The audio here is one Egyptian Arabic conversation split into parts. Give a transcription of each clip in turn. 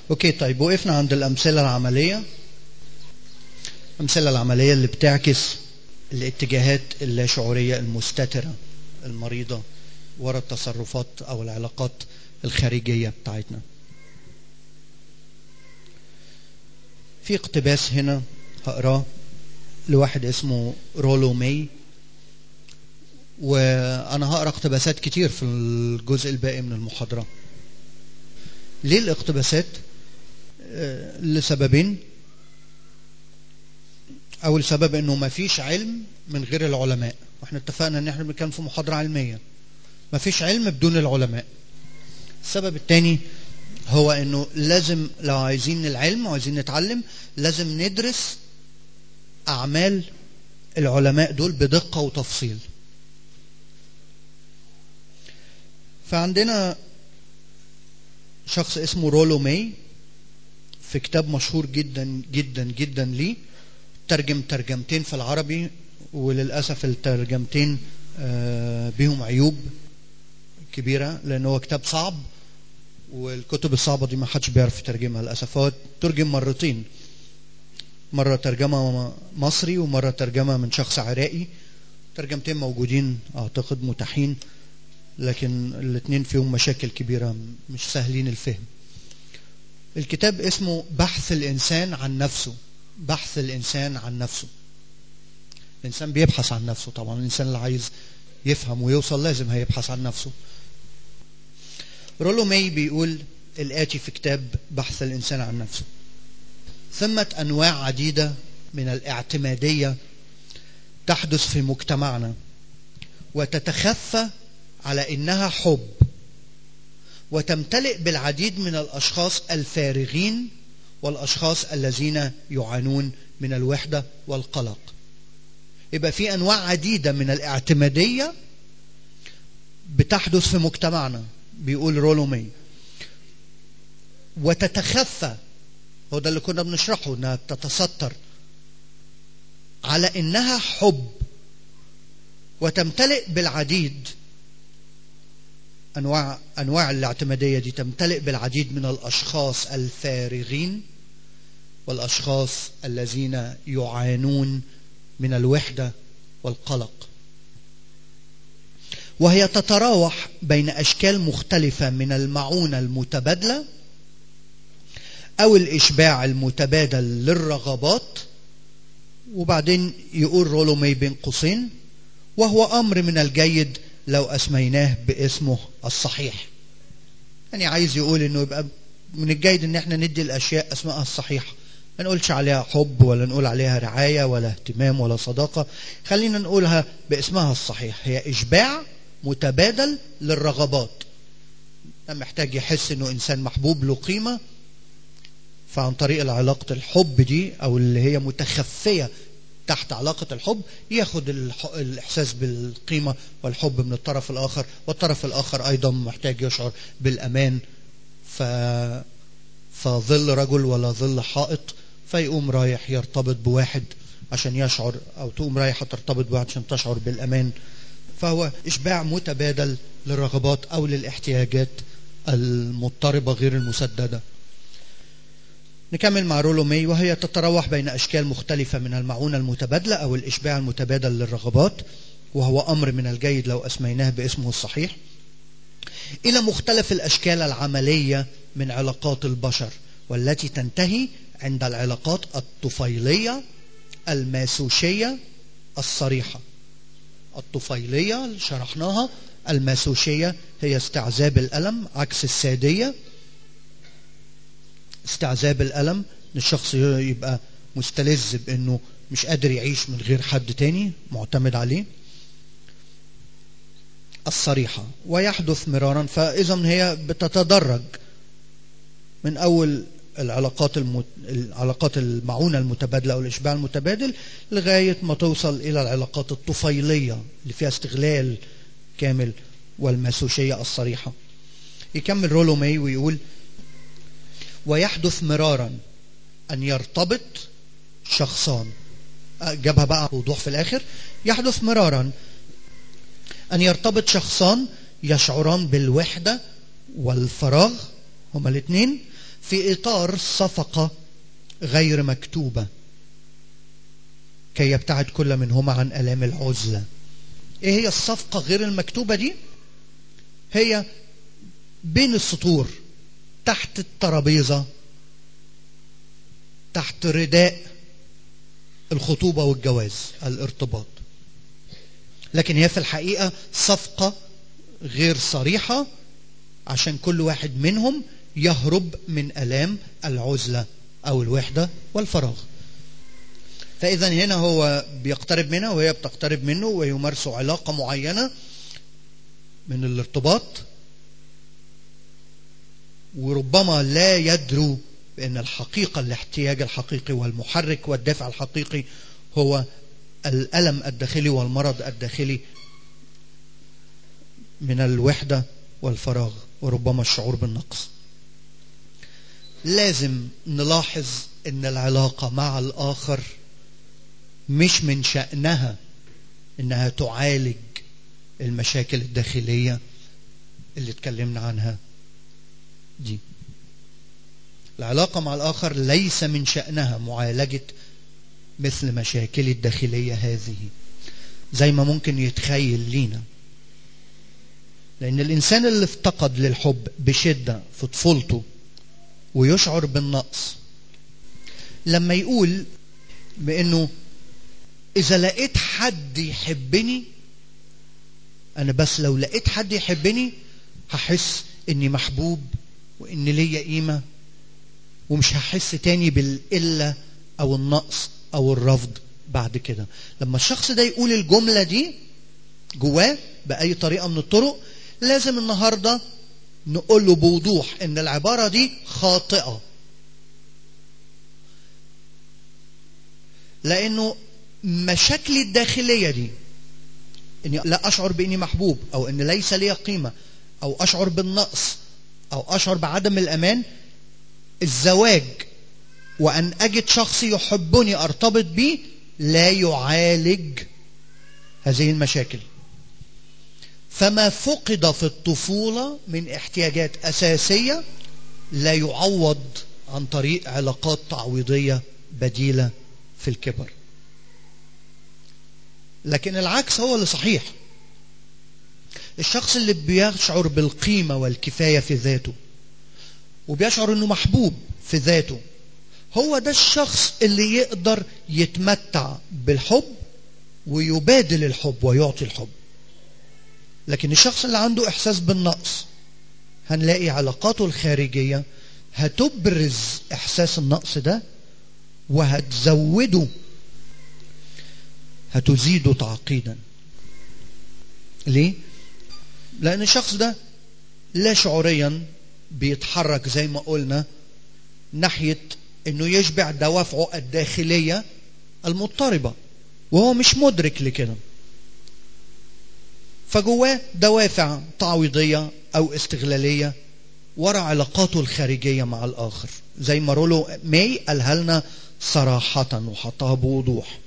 اوكي طيب وقفنا عند الامثله العمليه الامثله العمليه اللي بتعكس الاتجاهات اللاشعوريه المستتره المريضه ورا التصرفات او العلاقات الخارجيه بتاعتنا في اقتباس هنا هقراه لواحد اسمه رولو ماي وانا هقرا اقتباسات كتير في الجزء الباقي من المحاضره ليه الاقتباسات آه، لسببين اول سبب انه ما فيش علم من غير العلماء واحنا اتفقنا ان احنا بنتكلم في محاضره علميه ما فيش علم بدون العلماء السبب الثاني هو انه لازم لو عايزين العلم وعايزين نتعلم لازم ندرس اعمال العلماء دول بدقه وتفصيل فعندنا شخص اسمه رولو ماي في كتاب مشهور جدا جدا جدا ليه ترجم ترجمتين في العربي وللأسف الترجمتين آه، بيهم عيوب كبيرة لأن هو كتاب صعب والكتب الصعبة دي ما حدش بيعرف يترجمها للأسف هو ترجم مرتين مرة ترجمة مصري ومرة ترجمة من شخص عراقي ترجمتين موجودين أعتقد متاحين لكن الاثنين فيهم مشاكل كبيرة مش سهلين الفهم الكتاب اسمه بحث الإنسان عن نفسه بحث الإنسان عن نفسه الإنسان بيبحث عن نفسه طبعا الإنسان اللي عايز يفهم ويوصل لازم هيبحث عن نفسه رولو ماي بيقول الآتي في كتاب بحث الإنسان عن نفسه ثمة أنواع عديدة من الاعتمادية تحدث في مجتمعنا وتتخفى على انها حب وتمتلئ بالعديد من الاشخاص الفارغين والاشخاص الذين يعانون من الوحده والقلق يبقى في انواع عديده من الاعتماديه بتحدث في مجتمعنا بيقول رولومي وتتخفى هو ده اللي كنا بنشرحه انها تتستر على انها حب وتمتلئ بالعديد انواع انواع الاعتماديه دي تمتلئ بالعديد من الاشخاص الفارغين والاشخاص الذين يعانون من الوحده والقلق وهي تتراوح بين اشكال مختلفه من المعونه المتبادله او الاشباع المتبادل للرغبات وبعدين يقول رولومي بين قوسين وهو امر من الجيد لو اسميناه باسمه الصحيح يعني عايز يقول انه يبقى من الجيد ان احنا ندي الاشياء اسمائها الصحيحه ما نقولش عليها حب ولا نقول عليها رعايه ولا اهتمام ولا صداقه خلينا نقولها باسمها الصحيح هي اشباع متبادل للرغبات محتاج يحس انه انسان محبوب له قيمه فعن طريق العلاقة الحب دي أو اللي هي متخفية تحت علاقة الحب ياخد الإحساس بالقيمة والحب من الطرف الآخر والطرف الآخر أيضا محتاج يشعر بالأمان ف... فظل رجل ولا ظل حائط فيقوم رايح يرتبط بواحد عشان يشعر أو تقوم رايحة ترتبط بواحد عشان تشعر بالأمان فهو إشباع متبادل للرغبات أو للاحتياجات المضطربة غير المسددة نكمل مع رولو مي وهي تتراوح بين أشكال مختلفة من المعونة المتبادلة أو الإشباع المتبادل للرغبات وهو أمر من الجيد لو أسميناه باسمه الصحيح إلى مختلف الأشكال العملية من علاقات البشر والتي تنتهي عند العلاقات الطفيلية الماسوشية الصريحة الطفيلية اللي شرحناها الماسوشية هي استعذاب الألم عكس السادية استعذاب الألم ان الشخص يبقى مستلذ بانه مش قادر يعيش من غير حد تاني معتمد عليه الصريحة ويحدث مرارا فإذا هي بتتدرج من أول العلاقات المت... العلاقات المعونة المتبادلة أو الإشباع المتبادل لغاية ما توصل إلى العلاقات الطفيلية اللي فيها استغلال كامل والماسوشية الصريحة يكمل رولو ماي ويقول ويحدث مرارا أن يرتبط شخصان جابها بقى وضوح في الآخر يحدث مرارا أن يرتبط شخصان يشعران بالوحدة والفراغ هما الاثنين في إطار صفقة غير مكتوبة كي يبتعد كل منهما عن ألام العزلة إيه هي الصفقة غير المكتوبة دي هي بين السطور تحت الترابيزة تحت رداء الخطوبة والجواز الارتباط لكن هي في الحقيقة صفقة غير صريحة عشان كل واحد منهم يهرب من ألام العزلة أو الوحدة والفراغ فإذا هنا هو بيقترب منها وهي بتقترب منه ويمارسوا علاقة معينة من الارتباط وربما لا يدروا بأن الحقيقة الاحتياج الحقيقي والمحرك والدافع الحقيقي هو الألم الداخلي والمرض الداخلي من الوحدة والفراغ وربما الشعور بالنقص لازم نلاحظ ان العلاقة مع الآخر مش من شأنها انها تعالج المشاكل الداخلية اللي اتكلمنا عنها دي العلاقة مع الآخر ليس من شأنها معالجة مثل مشاكل الداخلية هذه زي ما ممكن يتخيل لينا لأن الإنسان اللي افتقد للحب بشدة في طفولته ويشعر بالنقص لما يقول بأنه إذا لقيت حد يحبني أنا بس لو لقيت حد يحبني هحس إني محبوب وإن ليا قيمة ومش هحس تاني بالقلة أو النقص أو الرفض بعد كده لما الشخص ده يقول الجملة دي جواه بأي طريقة من الطرق لازم النهاردة نقول له بوضوح ان العبارة دي خاطئة لانه مشاكلي الداخلية دي اني لا اشعر باني محبوب او ان ليس لي قيمة او اشعر بالنقص او اشعر بعدم الامان الزواج وان اجد شخص يحبني ارتبط به لا يعالج هذه المشاكل فما فقد في الطفولة من احتياجات أساسية لا يعوض عن طريق علاقات تعويضية بديلة في الكبر لكن العكس هو اللي صحيح الشخص اللي بيشعر بالقيمة والكفاية في ذاته وبيشعر انه محبوب في ذاته هو ده الشخص اللي يقدر يتمتع بالحب ويبادل الحب ويعطي الحب لكن الشخص اللي عنده احساس بالنقص هنلاقي علاقاته الخارجيه هتبرز احساس النقص ده وهتزوده هتزيده تعقيدا ليه لان الشخص ده لا شعوريا بيتحرك زي ما قلنا ناحيه انه يشبع دوافعه الداخليه المضطربه وهو مش مدرك لكده فجواه دوافع تعويضية أو استغلالية ورا علاقاته الخارجية مع الآخر زي ما رولو ماي قالها لنا صراحة وحطها بوضوح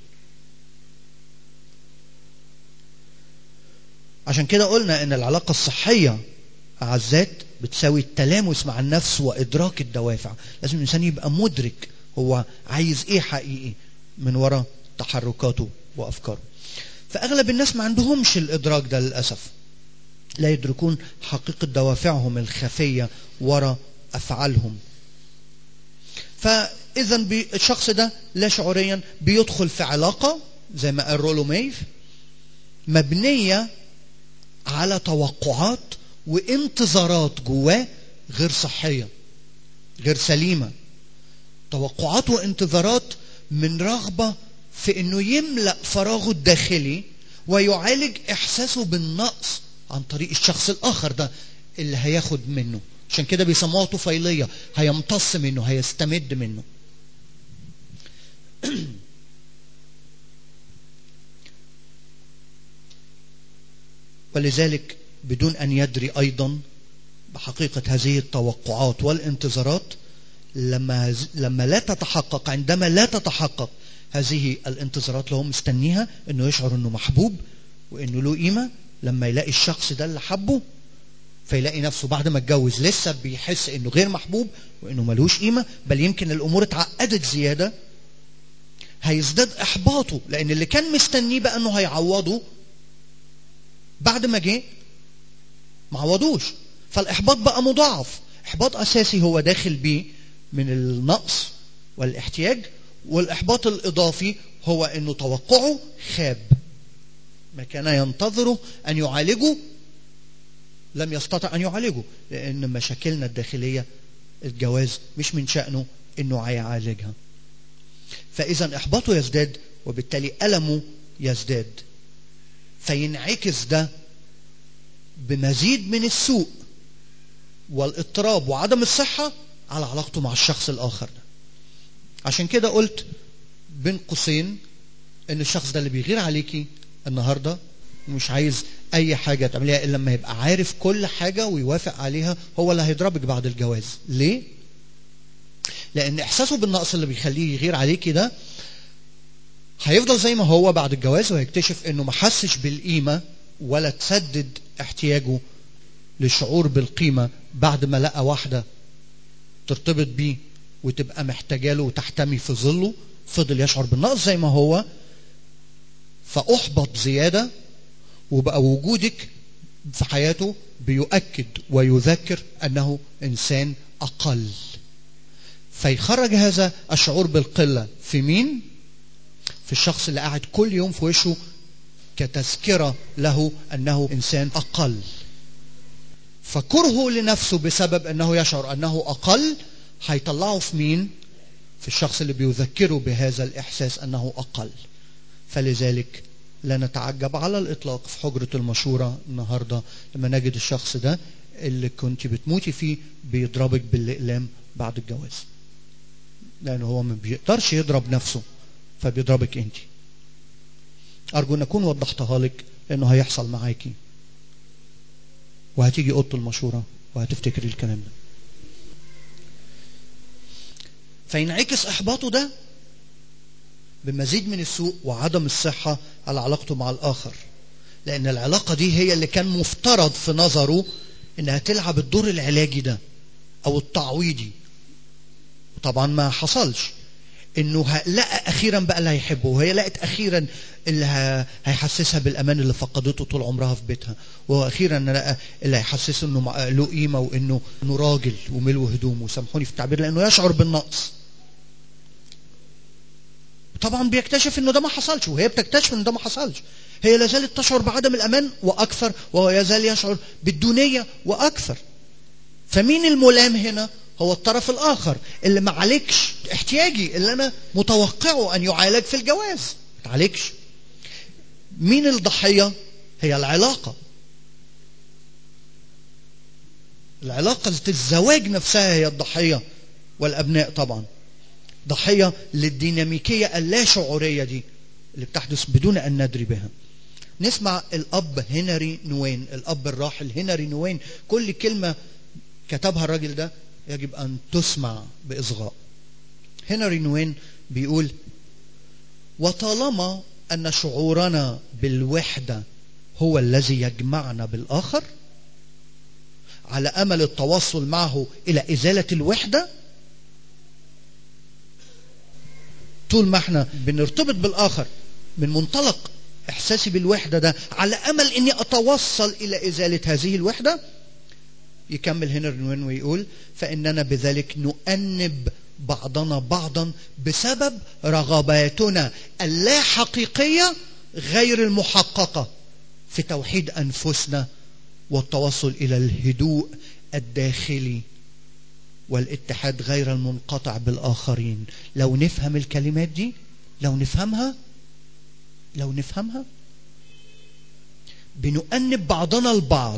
عشان كده قلنا ان العلاقة الصحية مع الذات بتساوي التلامس مع النفس وإدراك الدوافع لازم الإنسان يبقى مدرك هو عايز إيه حقيقي من وراء تحركاته وأفكاره فأغلب الناس ما عندهمش الإدراك ده للأسف لا يدركون حقيقة دوافعهم الخفية وراء أفعالهم فإذا الشخص ده لا شعوريا بيدخل في علاقة زي ما قال رولو ميف مبنية على توقعات وانتظارات جواه غير صحية غير سليمة توقعات وانتظارات من رغبة في انه يملأ فراغه الداخلي ويعالج احساسه بالنقص عن طريق الشخص الاخر ده اللي هياخد منه عشان كده بيسموها طفيلية هيمتص منه هيستمد منه ولذلك بدون ان يدري ايضا بحقيقة هذه التوقعات والانتظارات لما لما لا تتحقق عندما لا تتحقق هذه الانتظارات اللي هو مستنيها انه يشعر انه محبوب وانه له قيمه لما يلاقي الشخص ده اللي حبه فيلاقي نفسه بعد ما اتجوز لسه بيحس انه غير محبوب وانه ملوش قيمه بل يمكن الامور اتعقدت زياده هيزداد احباطه لان اللي كان مستنيه بقى انه هيعوضه بعد ما جه ما عوضوش فالاحباط بقى مضاعف احباط اساسي هو داخل بيه من النقص والاحتياج والاحباط الاضافي هو انه توقعه خاب ما كان ينتظره ان يعالجه لم يستطع ان يعالجه لان مشاكلنا الداخليه الجواز مش من شانه انه هيعالجها فاذا احباطه يزداد وبالتالي المه يزداد فينعكس ده بمزيد من السوء والاضطراب وعدم الصحه على علاقته مع الشخص الاخر ده عشان كده قلت بين قوسين ان الشخص ده اللي بيغير عليكي النهارده ومش عايز اي حاجه تعمليها الا لما يبقى عارف كل حاجه ويوافق عليها هو اللي هيضربك بعد الجواز ليه لان احساسه بالنقص اللي بيخليه يغير عليكي ده هيفضل زي ما هو بعد الجواز وهيكتشف انه ما حسش بالقيمه ولا تسدد احتياجه للشعور بالقيمه بعد ما لقى واحده ترتبط بيه وتبقى محتاجه له وتحتمي في ظله فضل يشعر بالنقص زي ما هو فاحبط زياده وبقى وجودك في حياته بيؤكد ويذكر انه انسان اقل فيخرج هذا الشعور بالقله في مين في الشخص اللي قاعد كل يوم في وشه كتذكره له انه انسان اقل فكرهه لنفسه بسبب انه يشعر انه اقل هيطلعه في مين في الشخص اللي بيذكره بهذا الاحساس انه اقل فلذلك لا نتعجب على الاطلاق في حجره المشوره النهارده لما نجد الشخص ده اللي كنت بتموتي فيه بيضربك بالاقلام بعد الجواز لانه هو ما بيقدرش يضرب نفسه فبيضربك انت ارجو ان اكون وضحتها لك لانه هيحصل معاكي وهتيجي اوضه المشوره وهتفتكري الكلام ده فينعكس احباطه ده بمزيد من السوء وعدم الصحه على علاقته مع الاخر لان العلاقه دي هي اللي كان مفترض في نظره انها تلعب الدور العلاجي ده او التعويضي طبعا ما حصلش انه لقى اخيرا بقى اللي هيحبه وهي لقت اخيرا اللي هيحسسها بالامان اللي فقدته طول عمرها في بيتها واخيرا لقى اللي هيحسسه انه له قيمه وانه انه راجل وملو هدومه سامحوني في التعبير لانه يشعر بالنقص طبعا بيكتشف انه ده ما حصلش وهي بتكتشف ان ده ما حصلش هي لا زالت تشعر بعدم الامان واكثر وهو يزال يشعر بالدونيه واكثر فمين الملام هنا هو الطرف الاخر اللي ما عليكش احتياجي اللي انا متوقعه ان يعالج في الجواز ما تعالجش مين الضحيه هي العلاقه العلاقه الزواج نفسها هي الضحيه والابناء طبعا ضحيه للديناميكيه اللا شعوريه دي اللي بتحدث بدون ان ندري بها نسمع الاب هنري نوين الاب الراحل هنري نوين كل كلمه كتبها الراجل ده يجب أن تسمع بإصغاء هنري نوين بيقول وطالما أن شعورنا بالوحدة هو الذي يجمعنا بالآخر على أمل التوصل معه إلى إزالة الوحدة طول ما احنا بنرتبط بالآخر من منطلق إحساسي بالوحدة ده على أمل أني أتوصل إلى إزالة هذه الوحدة يكمل هنري نوين ويقول فإننا بذلك نؤنب بعضنا بعضا بسبب رغباتنا اللا حقيقية غير المحققة في توحيد أنفسنا والتوصل إلى الهدوء الداخلي والاتحاد غير المنقطع بالآخرين لو نفهم الكلمات دي لو نفهمها لو نفهمها بنؤنب بعضنا البعض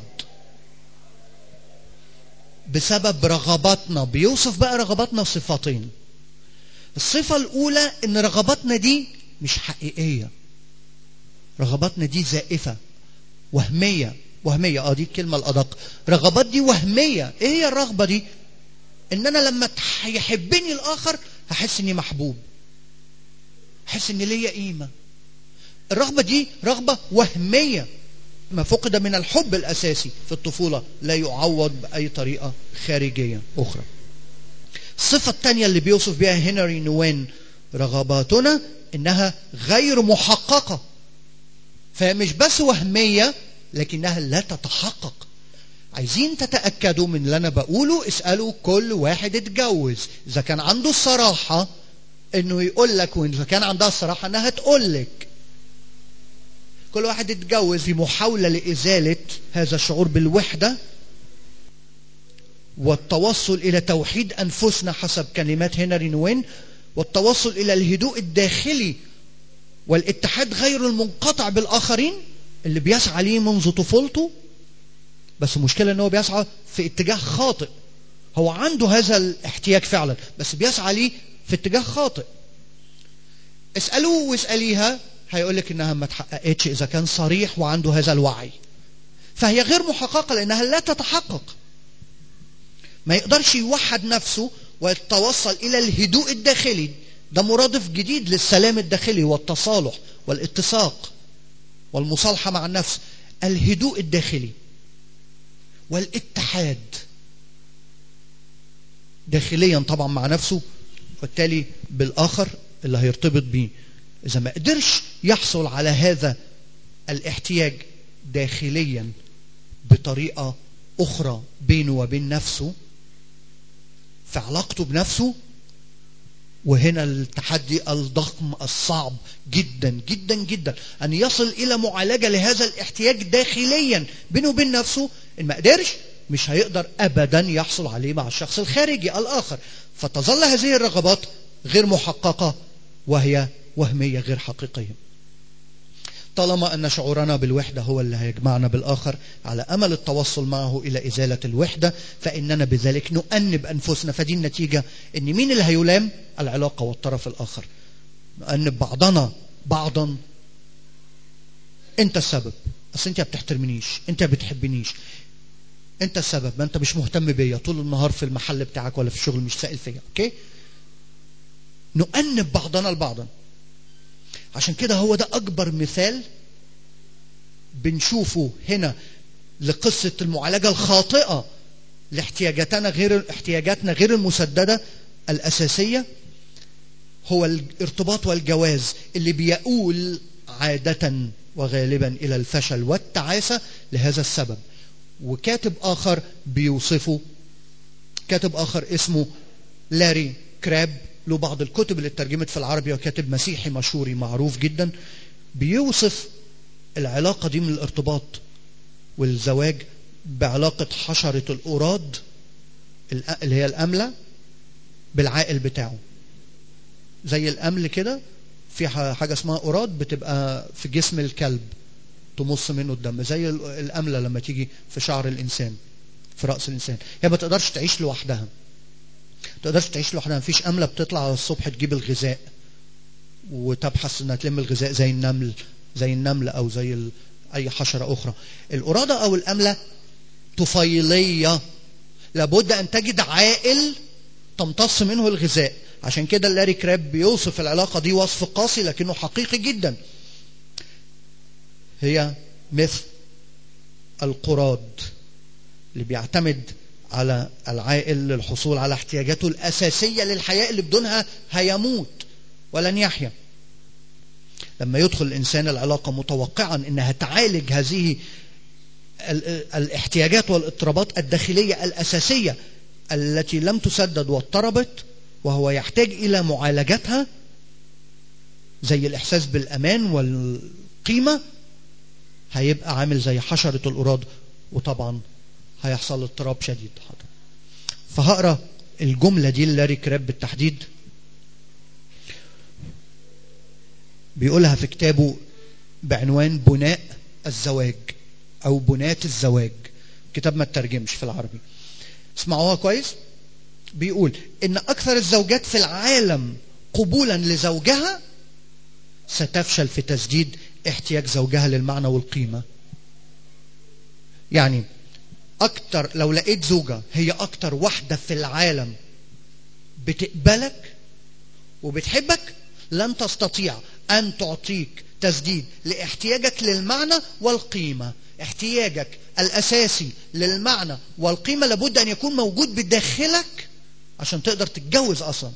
بسبب رغباتنا بيوصف بقى رغباتنا صفتين الصفة الأولى إن رغباتنا دي مش حقيقية رغباتنا دي زائفة وهمية وهمية اه دي الكلمة الأدق رغبات دي وهمية ايه هي الرغبة دي ان انا لما يحبني الاخر هحس اني محبوب احس ان ليا قيمة الرغبة دي رغبة وهمية ما فقد من الحب الأساسي في الطفولة لا يعوض بأي طريقة خارجية أخرى الصفة الثانية اللي بيوصف بها هنري نوين رغباتنا إنها غير محققة فهي مش بس وهمية لكنها لا تتحقق عايزين تتأكدوا من اللي أنا بقوله اسألوا كل واحد اتجوز إذا كان عنده الصراحة إنه يقول لك وإذا كان عندها الصراحة إنها تقول لك كل واحد اتجوز في محاولة لإزالة هذا الشعور بالوحدة والتوصل إلى توحيد أنفسنا حسب كلمات هنري نوين والتوصل إلى الهدوء الداخلي والاتحاد غير المنقطع بالآخرين اللي بيسعى ليه منذ طفولته بس المشكلة ان هو بيسعى في اتجاه خاطئ هو عنده هذا الاحتياج فعلا بس بيسعى ليه في اتجاه خاطئ اسألوه واسأليها هيقول لك انها ما تحققتش اذا كان صريح وعنده هذا الوعي فهي غير محققة لانها لا تتحقق ما يقدرش يوحد نفسه ويتوصل الى الهدوء الداخلي ده مرادف جديد للسلام الداخلي والتصالح والاتساق والمصالحة مع النفس الهدوء الداخلي والاتحاد داخليا طبعا مع نفسه وبالتالي بالآخر اللي هيرتبط بيه إذا ما قدرش يحصل على هذا الاحتياج داخليا بطريقة أخرى بينه وبين نفسه في علاقته بنفسه وهنا التحدي الضخم الصعب جدا جدا جدا أن يصل إلى معالجة لهذا الاحتياج داخليا بينه وبين نفسه إن ما قدرش مش هيقدر أبدا يحصل عليه مع الشخص الخارجي الآخر فتظل هذه الرغبات غير محققة وهي وهمية غير حقيقية طالما أن شعورنا بالوحدة هو اللي هيجمعنا بالآخر على أمل التوصل معه إلى إزالة الوحدة فإننا بذلك نؤنب أنفسنا فدي النتيجة أن مين اللي هيلام العلاقة والطرف الآخر نؤنب بعضنا بعضا أنت السبب أصل أنت ما بتحترمنيش أنت ما بتحبنيش أنت السبب ما أنت مش مهتم بيا طول النهار في المحل بتاعك ولا في الشغل مش سائل فيا أوكي نؤنب بعضنا البعضا عشان كده هو ده أكبر مثال بنشوفه هنا لقصة المعالجة الخاطئة لاحتياجاتنا غير احتياجاتنا غير المسددة الأساسية هو الارتباط والجواز اللي بيقول عادة وغالبا إلى الفشل والتعاسة لهذا السبب وكاتب آخر بيوصفه كاتب آخر اسمه لاري كراب له بعض الكتب اللي اترجمت في العربي وكاتب مسيحي مشهوري معروف جدا بيوصف العلاقة دي من الارتباط والزواج بعلاقة حشرة الأوراد اللي هي الأملة بالعائل بتاعه زي الأمل كده في حاجة اسمها أوراد بتبقى في جسم الكلب تمص منه الدم زي الأملة لما تيجي في شعر الإنسان في رأس الإنسان هي ما تقدرش تعيش لوحدها تقدرش تعيش لوحدها مفيش أملة بتطلع الصبح تجيب الغذاء وتبحث انها تلم الغذاء زي النمل زي النمل او زي ال... اي حشرة اخرى القرادة او الاملة طفيلية لابد ان تجد عائل تمتص منه الغذاء عشان كده لاري كراب بيوصف العلاقة دي وصف قاسي لكنه حقيقي جدا هي مثل القراد اللي بيعتمد على العائل للحصول على احتياجاته الأساسية للحياة اللي بدونها هيموت ولن يحيا لما يدخل الإنسان العلاقة متوقعا أنها تعالج هذه الاحتياجات والاضطرابات الداخلية الأساسية التي لم تسدد واضطربت وهو يحتاج إلى معالجتها زي الإحساس بالأمان والقيمة هيبقى عامل زي حشرة الأراد وطبعا هيحصل اضطراب شديد حاضر فهقرا الجمله دي لاري كراب بالتحديد بيقولها في كتابه بعنوان بناء الزواج او بنات الزواج كتاب ما ترجمش في العربي اسمعوها كويس بيقول ان اكثر الزوجات في العالم قبولا لزوجها ستفشل في تسديد احتياج زوجها للمعنى والقيمه يعني أكتر لو لقيت زوجة هي أكتر واحدة في العالم بتقبلك وبتحبك لن تستطيع أن تعطيك تسديد لاحتياجك للمعنى والقيمة احتياجك الأساسي للمعنى والقيمة لابد أن يكون موجود بداخلك عشان تقدر تتجوز أصلا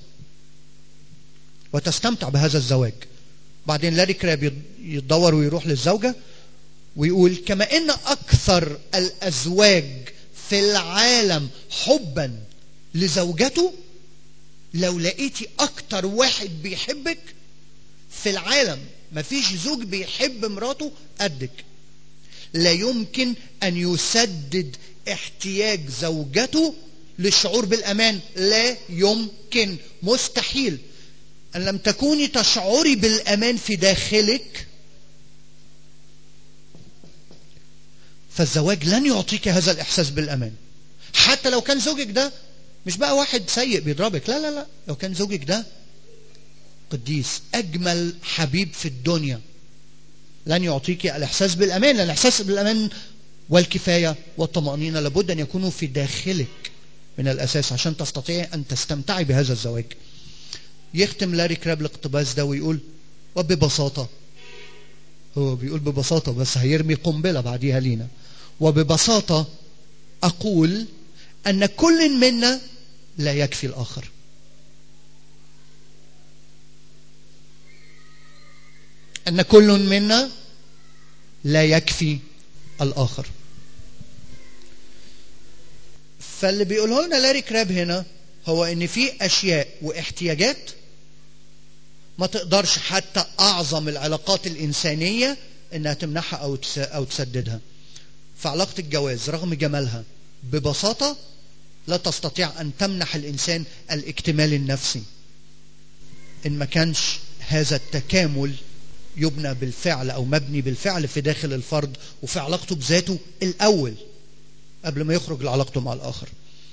وتستمتع بهذا الزواج بعدين لاري كراب يتدور ويروح للزوجة ويقول كما ان اكثر الازواج في العالم حبا لزوجته لو لقيتي اكتر واحد بيحبك في العالم مفيش زوج بيحب مراته قدك لا يمكن ان يسدد احتياج زوجته للشعور بالامان لا يمكن مستحيل ان لم تكوني تشعري بالامان في داخلك فالزواج لن يعطيك هذا الإحساس بالأمان حتى لو كان زوجك ده مش بقى واحد سيء بيضربك لا لا لا لو كان زوجك ده قديس أجمل حبيب في الدنيا لن يعطيك الإحساس بالأمان لأن الإحساس بالأمان والكفاية والطمأنينة لابد أن يكونوا في داخلك من الأساس عشان تستطيع أن تستمتعي بهذا الزواج يختم لاري كراب الاقتباس ده ويقول وببساطة هو بيقول ببساطة بس هيرمي قنبلة بعديها لينا وببساطة أقول أن كل منا لا يكفي الآخر أن كل منا لا يكفي الآخر فاللي بيقوله لنا لاري كراب هنا هو ان في اشياء واحتياجات ما تقدرش حتى اعظم العلاقات الانسانيه انها تمنحها او او تسددها فعلاقه الجواز رغم جمالها ببساطه لا تستطيع ان تمنح الانسان الاكتمال النفسي ان ما كانش هذا التكامل يبنى بالفعل او مبني بالفعل في داخل الفرد وفي علاقته بذاته الاول قبل ما يخرج لعلاقته مع الاخر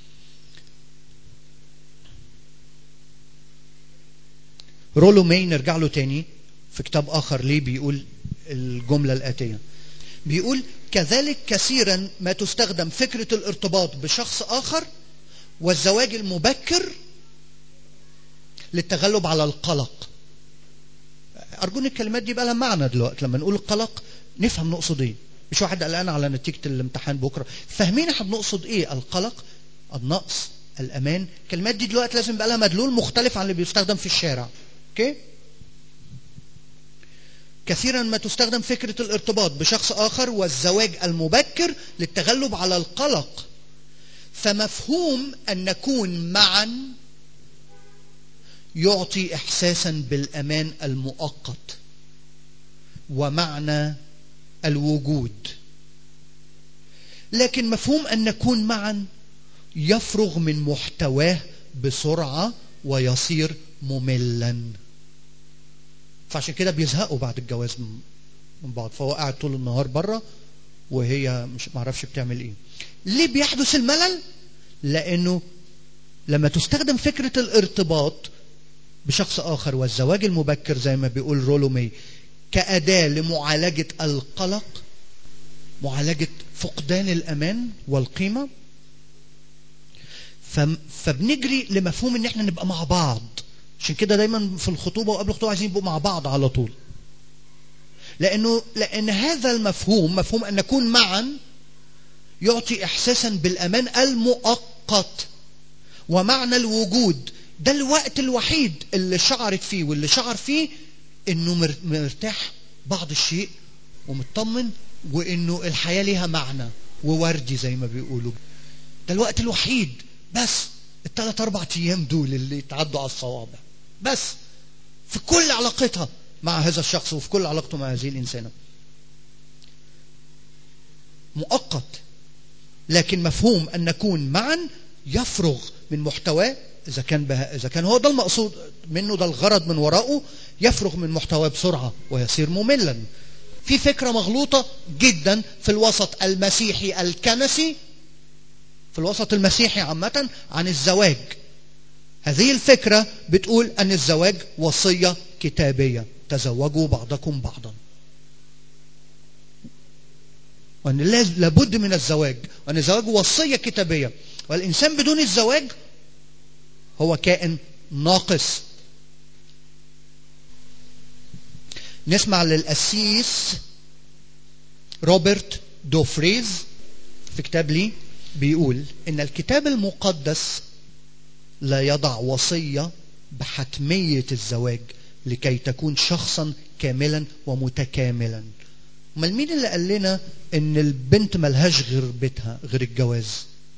رولو ماي نرجع له تاني في كتاب آخر ليه بيقول الجملة الآتية بيقول كذلك كثيرا ما تستخدم فكرة الارتباط بشخص آخر والزواج المبكر للتغلب على القلق أرجون الكلمات دي بقى لها معنى دلوقتي لما نقول القلق نفهم نقصد ايه مش واحد قلقان على نتيجة الامتحان بكرة فاهمين احنا بنقصد ايه القلق النقص الأمان الكلمات دي دلوقتي لازم بقى لها مدلول مختلف عن اللي بيستخدم في الشارع اوكي كثيرا ما تستخدم فكرة الارتباط بشخص آخر والزواج المبكر للتغلب على القلق فمفهوم أن نكون معا يعطي إحساسا بالأمان المؤقت ومعنى الوجود لكن مفهوم أن نكون معا يفرغ من محتواه بسرعة ويصير مملا فعشان كده بيزهقوا بعد الجواز من بعض فهو قاعد طول النهار بره وهي مش معرفش بتعمل ايه ليه بيحدث الملل لانه لما تستخدم فكرة الارتباط بشخص اخر والزواج المبكر زي ما بيقول رولو مي كأداة لمعالجة القلق معالجة فقدان الأمان والقيمة فبنجري لمفهوم ان احنا نبقى مع بعض عشان كده دايما في الخطوبه وقبل الخطوبه عايزين يبقوا مع بعض على طول لانه لان هذا المفهوم مفهوم ان نكون معا يعطي احساسا بالامان المؤقت ومعنى الوجود ده الوقت الوحيد اللي شعرت فيه واللي شعر فيه انه مرتاح بعض الشيء ومطمن وانه الحياه ليها معنى ووردي زي ما بيقولوا ده الوقت الوحيد بس الثلاث اربع ايام دول اللي يتعدوا على الصوابع بس في كل علاقتها مع هذا الشخص وفي كل علاقته مع هذه الانسانه مؤقت لكن مفهوم ان نكون معا يفرغ من محتواه اذا كان بها اذا كان هو ده المقصود منه ده الغرض من وراءه يفرغ من محتواه بسرعه ويصير مملا في فكره مغلوطه جدا في الوسط المسيحي الكنسي في الوسط المسيحي عامة عن الزواج هذه الفكرة بتقول أن الزواج وصية كتابية تزوجوا بعضكم بعضا وأن لابد من الزواج وأن الزواج وصية كتابية والإنسان بدون الزواج هو كائن ناقص نسمع للقسيس روبرت دوفريز في كتاب لي بيقول ان الكتاب المقدس لا يضع وصيه بحتميه الزواج لكي تكون شخصا كاملا ومتكاملا امال مين اللي قال لنا ان البنت ملهاش غير بيتها غير الجواز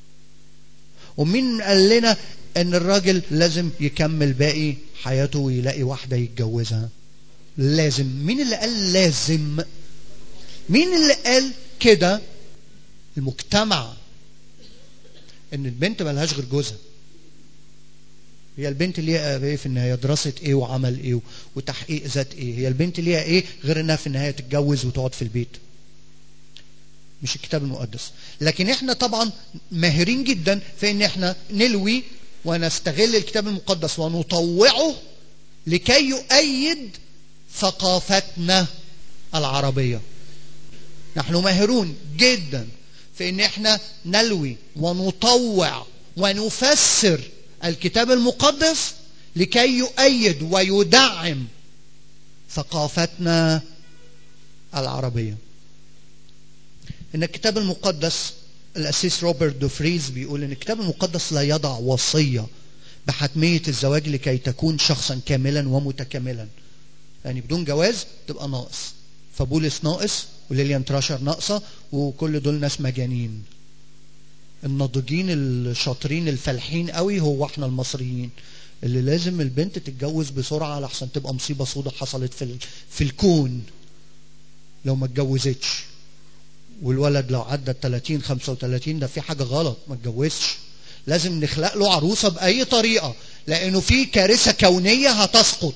ومين قال لنا ان الراجل لازم يكمل باقي حياته ويلاقي واحده يتجوزها لازم مين اللي قال لازم مين اللي قال كده المجتمع ان البنت ملهاش غير جوزها هي البنت ليها ايه في النهايه دراسه ايه وعمل ايه وتحقيق ذات ايه هي البنت ليها ايه غير انها في النهايه تتجوز وتقعد في البيت مش الكتاب المقدس لكن احنا طبعا ماهرين جدا في ان احنا نلوي ونستغل الكتاب المقدس ونطوعه لكي يؤيد ثقافتنا العربيه نحن ماهرون جدا في ان احنا نلوي ونطوع ونفسر الكتاب المقدس لكي يؤيد ويدعم ثقافتنا العربيه ان الكتاب المقدس الاسيس روبرت دوفريز بيقول ان الكتاب المقدس لا يضع وصيه بحتميه الزواج لكي تكون شخصا كاملا ومتكاملا يعني بدون جواز تبقى ناقص فبولس ناقص وليليان تراشر ناقصه وكل دول ناس مجانين الناضجين الشاطرين الفالحين قوي هو احنا المصريين اللي لازم البنت تتجوز بسرعه لحسن تبقى مصيبه سودة حصلت في في الكون لو ما اتجوزتش والولد لو عدى 30 35 ده في حاجه غلط ما اتجوزش لازم نخلق له عروسه باي طريقه لانه في كارثه كونيه هتسقط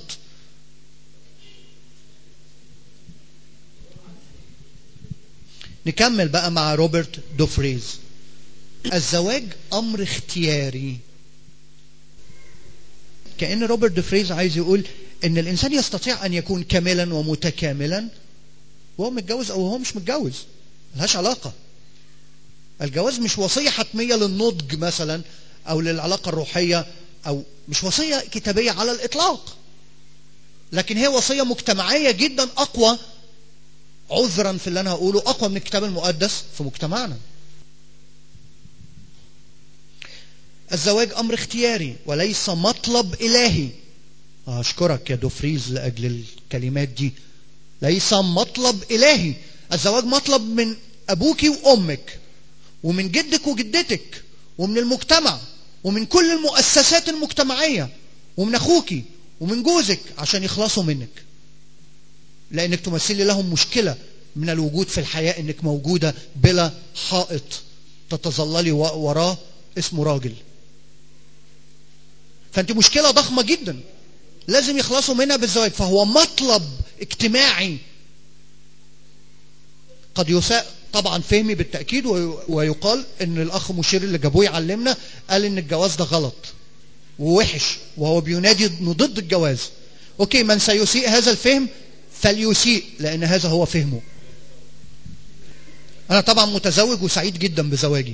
نكمل بقى مع روبرت دوفريز الزواج امر اختياري كان روبرت دوفريز عايز يقول ان الانسان يستطيع ان يكون كاملا ومتكاملا وهو متجوز او هو مش متجوز ملهاش علاقه الجواز مش وصيه حتميه للنضج مثلا او للعلاقه الروحيه او مش وصيه كتابيه على الاطلاق لكن هي وصيه مجتمعيه جدا اقوى عذرا في اللي انا هقوله اقوى من الكتاب المقدس في مجتمعنا الزواج امر اختياري وليس مطلب الهي اشكرك يا دوفريز لاجل الكلمات دي ليس مطلب الهي الزواج مطلب من ابوك وامك ومن جدك وجدتك ومن المجتمع ومن كل المؤسسات المجتمعيه ومن اخوك ومن جوزك عشان يخلصوا منك لانك تمثلي لهم مشكله من الوجود في الحياه انك موجوده بلا حائط تتظللي وراه اسمه راجل فانت مشكله ضخمه جدا لازم يخلصوا منها بالزواج فهو مطلب اجتماعي قد يساء طبعا فهمي بالتاكيد ويقال ان الاخ مشير اللي جابوه يعلمنا قال ان الجواز ده غلط ووحش وهو بينادي ضد الجواز اوكي من سيسيء هذا الفهم فليسيء لان هذا هو فهمه انا طبعا متزوج وسعيد جدا بزواجي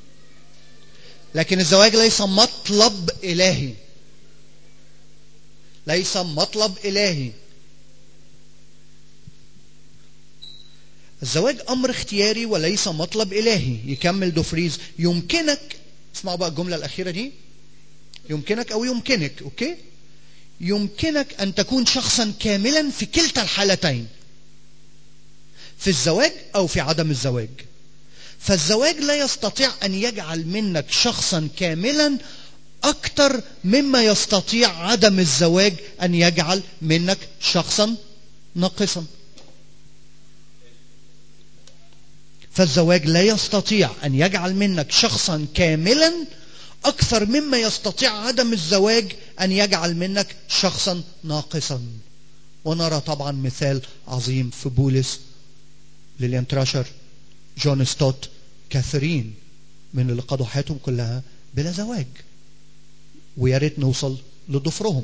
لكن الزواج ليس مطلب الهي ليس مطلب الهي الزواج امر اختياري وليس مطلب الهي يكمل دوفريز يمكنك اسمعوا بقى الجمله الاخيره دي يمكنك او يمكنك اوكي يمكنك ان تكون شخصا كاملا في كلتا الحالتين في الزواج او في عدم الزواج فالزواج لا يستطيع ان يجعل منك شخصا كاملا اكثر مما يستطيع عدم الزواج ان يجعل منك شخصا ناقصا فالزواج لا يستطيع ان يجعل منك شخصا كاملا اكثر مما يستطيع عدم الزواج ان يجعل منك شخصا ناقصا ونرى طبعا مثال عظيم في بولس ليليان تراشر جون ستوت كثيرين من اللي قضوا حياتهم كلها بلا زواج ويا ريت نوصل لضفرهم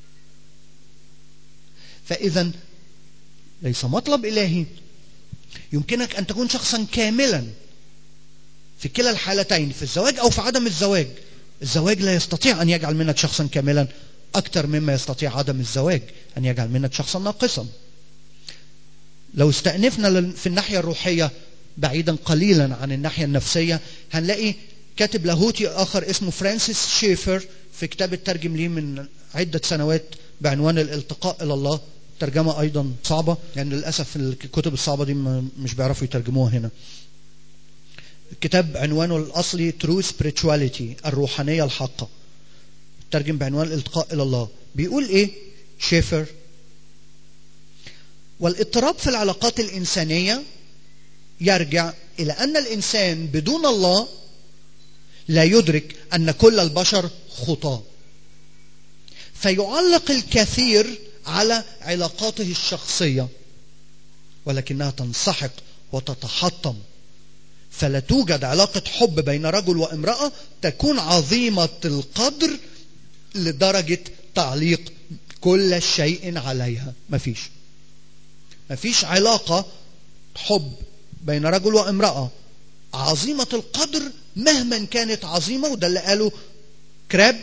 فاذا ليس مطلب الهي يمكنك ان تكون شخصا كاملا في كلا الحالتين في الزواج او في عدم الزواج الزواج لا يستطيع ان يجعل منك شخصا كاملا اكثر مما يستطيع عدم الزواج ان يجعل منك شخصا ناقصا لو استأنفنا في الناحية الروحية بعيدا قليلا عن الناحية النفسية هنلاقي كاتب لاهوتي آخر اسمه فرانسيس شيفر في كتاب الترجم ليه من عدة سنوات بعنوان الالتقاء إلى الله ترجمة أيضا صعبة لأن يعني للأسف الكتب الصعبة دي مش بيعرفوا يترجموها هنا الكتاب عنوانه الأصلي True Spirituality الروحانية الحقة ترجم بعنوان الالتقاء إلى الله بيقول إيه شيفر والاضطراب في العلاقات الإنسانية يرجع إلى أن الإنسان بدون الله لا يدرك أن كل البشر خطاة فيعلق الكثير على علاقاته الشخصية ولكنها تنسحق وتتحطم فلا توجد علاقة حب بين رجل وامرأة تكون عظيمة القدر لدرجة تعليق كل شيء عليها مفيش مفيش علاقة حب بين رجل وامرأة عظيمة القدر مهما كانت عظيمة وده اللي قاله كراب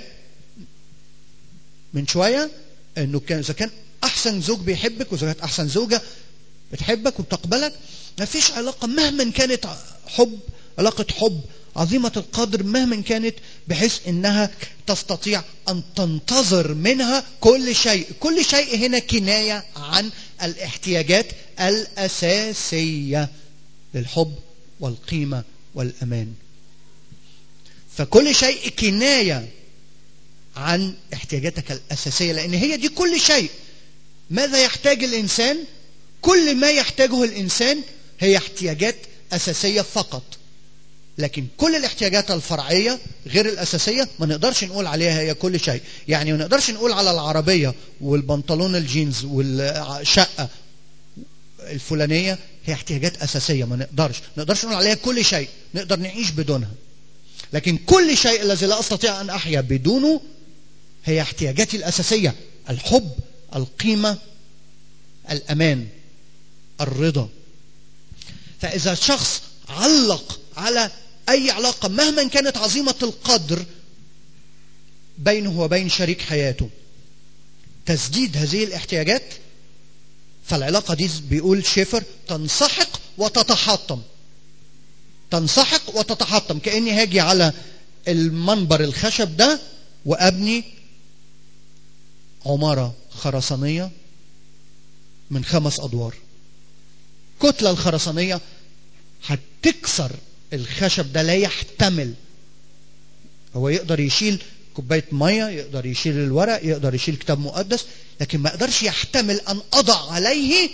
من شوية انه كان اذا كان احسن زوج بيحبك واذا كانت احسن زوجة بتحبك وبتقبلك مفيش علاقة مهما كانت حب علاقة حب عظيمة القدر مهما كانت بحيث انها تستطيع ان تنتظر منها كل شيء كل شيء هنا كناية عن الاحتياجات الاساسية للحب والقيمة والامان فكل شيء كناية عن احتياجاتك الاساسية لان هي دي كل شيء ماذا يحتاج الانسان كل ما يحتاجه الانسان هي احتياجات اساسيه فقط لكن كل الاحتياجات الفرعيه غير الاساسيه ما نقدرش نقول عليها هي كل شيء يعني ما نقدرش نقول على العربيه والبنطلون الجينز والشقه الفلانيه هي احتياجات اساسيه ما نقدرش ما نقدرش نقول عليها كل شيء نقدر نعيش بدونها لكن كل شيء الذي لا استطيع ان احيا بدونه هي احتياجاتي الاساسيه الحب القيمه الامان الرضا فإذا شخص علق على أي علاقة مهما كانت عظيمة القدر بينه وبين شريك حياته تسديد هذه الاحتياجات فالعلاقة دي بيقول شيفر تنسحق وتتحطم تنسحق وتتحطم كأني هاجي على المنبر الخشب ده وأبني عمارة خرسانية من خمس أدوار الكتلة الخرسانية هتكسر الخشب ده لا يحتمل هو يقدر يشيل كوباية مية يقدر يشيل الورق يقدر يشيل كتاب مقدس لكن ما يقدرش يحتمل أن أضع عليه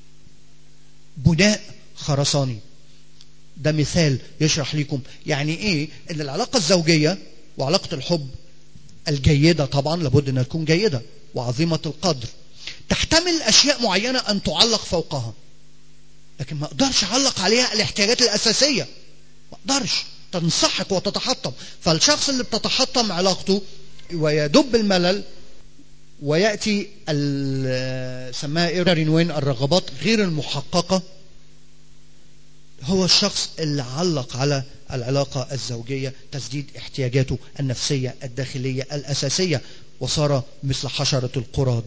بناء خرساني ده مثال يشرح لكم يعني ايه ان العلاقة الزوجية وعلاقة الحب الجيدة طبعا لابد انها تكون جيدة وعظيمة القدر تحتمل اشياء معينة ان تعلق فوقها لكن ما اقدرش اعلق عليها الاحتياجات الاساسيه ما اقدرش تنسحق وتتحطم فالشخص اللي بتتحطم علاقته ويدب الملل وياتي سماها ايه عنوان الرغبات غير المحققه هو الشخص اللي علق على العلاقه الزوجيه تسديد احتياجاته النفسيه الداخليه الاساسيه وصار مثل حشره القراد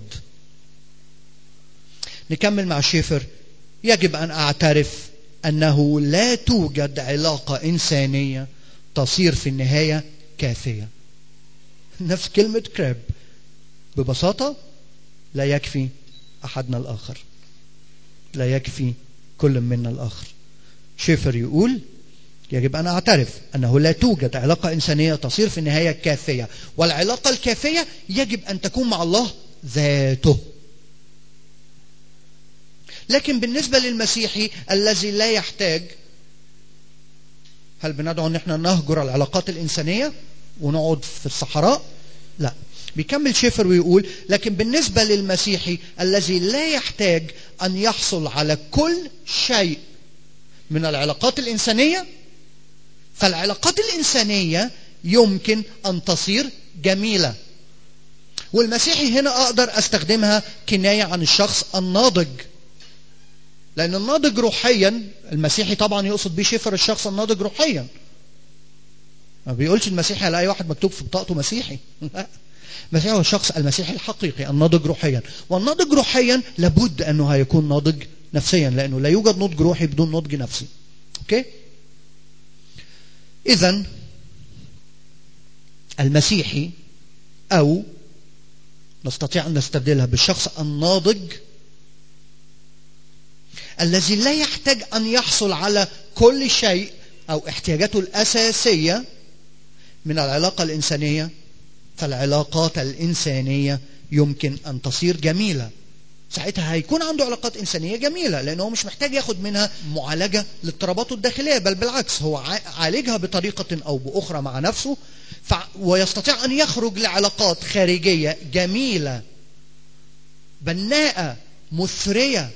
نكمل مع شيفر يجب ان اعترف انه لا توجد علاقه انسانيه تصير في النهايه كافيه نفس كلمه كراب ببساطه لا يكفي احدنا الاخر لا يكفي كل منا الاخر شيفر يقول يجب ان اعترف انه لا توجد علاقه انسانيه تصير في النهايه كافيه والعلاقه الكافيه يجب ان تكون مع الله ذاته لكن بالنسبة للمسيحي الذي لا يحتاج هل بندعو ان احنا نهجر العلاقات الانسانية ونقعد في الصحراء لا بيكمل شيفر ويقول لكن بالنسبة للمسيحي الذي لا يحتاج ان يحصل على كل شيء من العلاقات الانسانية فالعلاقات الانسانية يمكن ان تصير جميلة والمسيحي هنا اقدر استخدمها كناية عن الشخص الناضج لأن الناضج روحيا المسيحي طبعا يقصد بيه شفر الشخص الناضج روحيا ما بيقولش المسيحي على أي واحد مكتوب في بطاقته مسيحي لا المسيحي هو الشخص المسيحي الحقيقي الناضج روحيا والناضج روحيا لابد أنه هيكون ناضج نفسيا لانه لا يوجد نضج روحي بدون نضج نفسي اوكي اذا المسيحي او نستطيع ان نستبدلها بالشخص الناضج الذي لا يحتاج ان يحصل على كل شيء او احتياجاته الاساسيه من العلاقه الانسانيه فالعلاقات الانسانيه يمكن ان تصير جميله ساعتها هيكون عنده علاقات انسانيه جميله لانه هو مش محتاج ياخد منها معالجه لاضطراباته الداخليه بل بالعكس هو عالجها بطريقه او باخرى مع نفسه ف... ويستطيع ان يخرج لعلاقات خارجيه جميله بناءه مثريه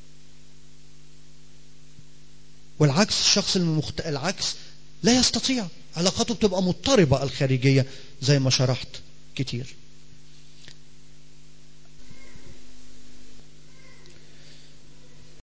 والعكس الشخص المخت... العكس لا يستطيع علاقاته بتبقى مضطربه الخارجيه زي ما شرحت كتير